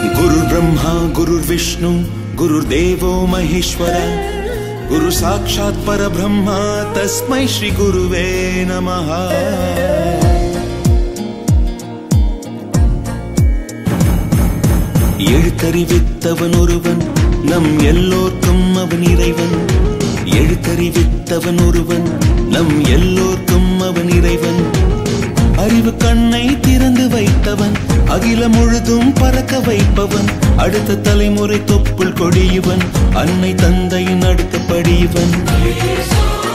गुरु ब्रह्मा गुरुर्विष्णु गुरुर्देवो महेश्वर गुरु साक्षात् परब्रह्मा तस्मै श्री गुरुवे नमः எழுத்தறிவித்தவன் ஒருவன் நம் எல்லோர்க்கும் அவன் இறைவன் எழுத்தறிவித்தவன் ஒருவன் நம் எல்லோர்க்கும் அவன் இறைவன் அறிவு கண்ணை திறந்து வைத்தவன் அகில முழுதும் பறக்க வைப்பவன் அடுத்த தலைமுறை தொப்புள் கொடியவன் அன்னை தந்தையின் அடுத்த படியவன்